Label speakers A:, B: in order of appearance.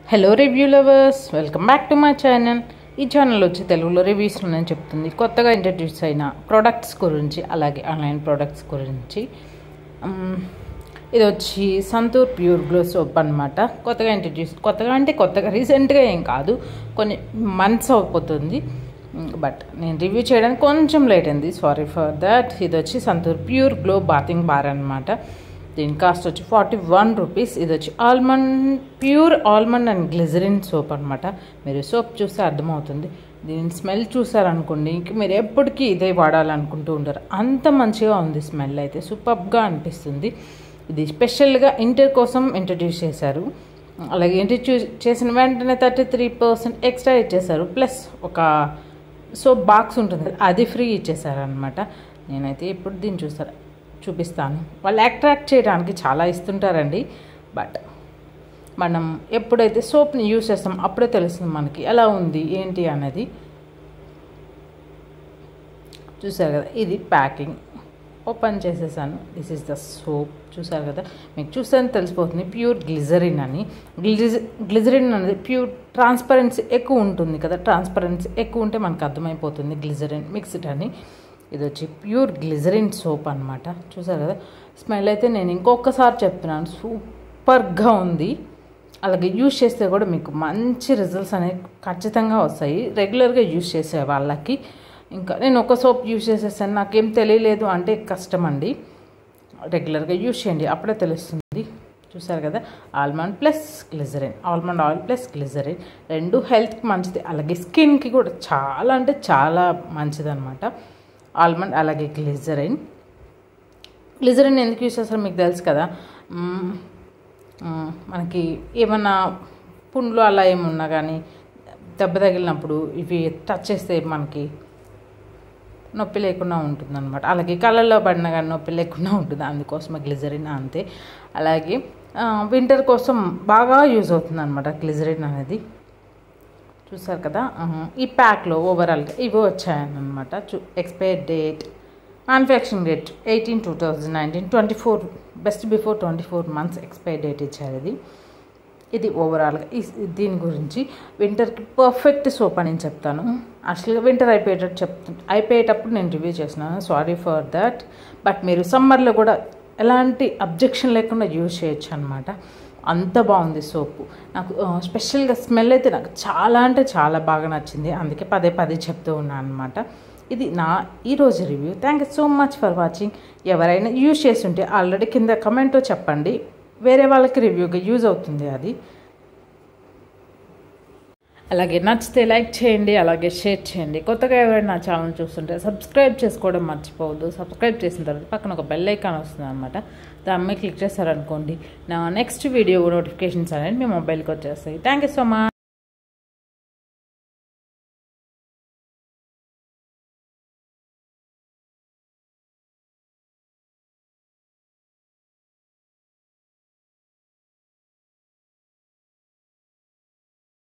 A: hello review lovers welcome back to my channel ఈ channel వచ్చి తెలుగులో రివ్యూస్లో నేను చెప్తుంది కొత్తగా ఇంట్రడ్యూస్ అయిన ప్రోడక్ట్స్ గురించి అలాగే ఆన్లైన్ ప్రోడక్ట్స్ గురించి మ్, ఇది వచ్చి సంతూర్ ప్యూర్ గ్లో సోప్ అనమాట కొత్తగా ఇంట్రడ్యూస్ కొత్తగా అంటే కొత్తగా రీసెంట్గా ఏం కాదు కొన్ని మంత్స్ అయిపోతుంది బట్ నేను రివ్యూ చేయడానికి కొంచెం లేట్ అయింది సారీ ఫర్ దట్ ఇది వచ్చి Santoor pure glow bathing bar అనమాట దీని కాస్ట్ వచ్చి ఫార్టీ వన్ రూపీస్ ఇది వచ్చి almond pure almond and glycerin soap అనమాట మీరు సోప్ చూస్తే అర్థమవుతుంది దీని స్మెల్ చూసారనుకోండి ఇంక మీరు ఎప్పటికీ ఇదే వాడాలనుకుంటూ ఉంటారు అంత మంచిగా ఉంది స్మెల్ అయితే సూపర్గా అనిపిస్తుంది ఇది స్పెషల్గా ఇంటర్ కోసం ఇంట్రడ్యూస్ చేశారు అలాగే ఇంట్రడ్యూస్ చేసిన వెంటనే థర్టీ త్రీ పర్సెంట్ ఎక్స్ట్రా ఇచ్చేసారు ప్లస్ ఒక సోప్ బాక్స్ ఉంటుంది అది ఫ్రీ ఇచ్చేసారనమాట నేనైతే ఇప్పుడు దీన్ని చూసారు చూపిస్తాను వాళ్ళు అట్రాక్ట్ చేయడానికి చాలా ఇస్తుంటారండి బట్ మనం ఎప్పుడైతే సోప్ని యూస్ చేస్తాం అప్పుడే తెలుస్తుంది మనకి ఎలా ఉంది ఏంటి అనేది చూసారు కదా ఇది ప్యాకింగ్ ఓపెన్ చేసేసాను దిస్ ఇస్ ద సోప్ చూసారు కదా మీకు చూస్తే తెలిసిపోతుంది ప్యూర్ గ్లిజరిన్ అని గ్లిజ గ్లిజరిన్ అనేది ప్యూర్ ట్రాన్స్పరెన్సీ ఎక్కువ ఉంటుంది కదా ట్రాన్స్పరెన్సీ ఎక్కువ ఉంటే మనకు అర్థమైపోతుంది గ్లిజరిన్ మిక్స్డ్ అని ఇది వచ్చి ప్యూర్ గ్లిజరిన్ సోప్ అనమాట చూసారు కదా స్మెల్ అయితే నేను ఇంకొకసారి చెప్తున్నాను సూపర్గా ఉంది అలాగే యూజ్ చేస్తే కూడా మీకు మంచి రిజల్ట్స్ అనేవి ఖచ్చితంగా వస్తాయి రెగ్యులర్గా యూజ్ చేసే వాళ్ళకి ఇంకా నేను ఒక సోప్ యూజ్ చేసేసాను నాకేం తెలియలేదు అంటే కష్టం అండి రెగ్యులర్గా యూజ్ చేయండి అప్పుడే తెలుస్తుంది చూసారు కదా almond plus glycerin almond oil plus glycerin రెండు హెల్త్కి మంచిది అలాగే స్కిన్కి కూడా చాలా అంటే చాలా మంచిది అనమాట ఆల్మండ్ అలాగే గ్లిజరిన్ గ్లిజరిన్ ఎందుకు యూస్ చేస్తారో మీకు తెలుసు కదా మ్మ్, మ్మ్, మనకి ఏమన్నా పుండ్లు అలా ఏమున్నా కానీ దెబ్బ తగిలినప్పుడు ఇవి టచ్ చేస్తే మనకి నొప్పి లేకుండా ఉంటుంది అనమాట అలాగే కళ్ళల్లో పడినా కానీ నొప్పి లేకుండా ఉంటుంది అందుకోసమే గ్లిజరిన్ అంతే అలాగే వింటర్ కోసం బాగా యూజ్ అవుతుంది అనమాట గ్లిజరిన్ అనేది చూసారు కదా ఆ, ఈ ప్యాక్లో ఓవరాల్గా ఇవి వచ్చాయన్నమాట చూ expire date manufacturing date eighteen two thousand nineteen twenty four best before twenty four months expire date ఇచ్చారు ఇది ఇది ఓవరాల్గా ఈ దీని గురించి వింటర్కి పర్ఫెక్ట్ సోప్ అని చెప్తాను యాక్చువల్గా వింటర్ అయిపోయేటట్టు చెప్తా అయిపోయేటప్పుడు నేను రివ్యూ చేసినాను సారీ ఫర్ దట్ బట్ మీరు సమ్మర్లో కూడా ఎలాంటి అబ్జెక్షన్ లేకుండా యూజ్ చేయొచ్చు అనమాట అంత బాగుంది సోపు నాకు ఆ, స్పెషల్గా స్మెల్ అయితే నాకు చాలా అంటే చాలా బాగా నచ్చింది అందుకే పదే పదే చెప్తూ ఉన్నాను అనమాట ఇది నా ఈరోజు review thank you so much for watching ఎవరైనా యూజ్ చేస్తుంటే ఆల్రెడీ కింద కమెంట్లో చెప్పండి వేరే వాళ్ళకి రివ్యూగా యూజ్ అవుతుంది అది అలాగే నచ్చితే లైక్ చేయండి అలాగే షేర్ చేయండి కొత్తగా ఎవరైనా నా ఛానల్ చూస్తుంటే సబ్స్క్రైబ్ చేసుకోవడం మర్చిపోవద్దు సబ్స్క్రైబ్ చేసిన తర్వాత పక్కన ఒక బెల్ ఐకాన్ వస్తుంది అనమాట దాని మీద క్లిక్ చేశారనుకోండి నా నెక్స్ట్ వీడియో నోటిఫికేషన్స్ అనేది మీ మొబైల్కి వచ్చేస్తాయి థ్యాంక్ యూ సో మచ్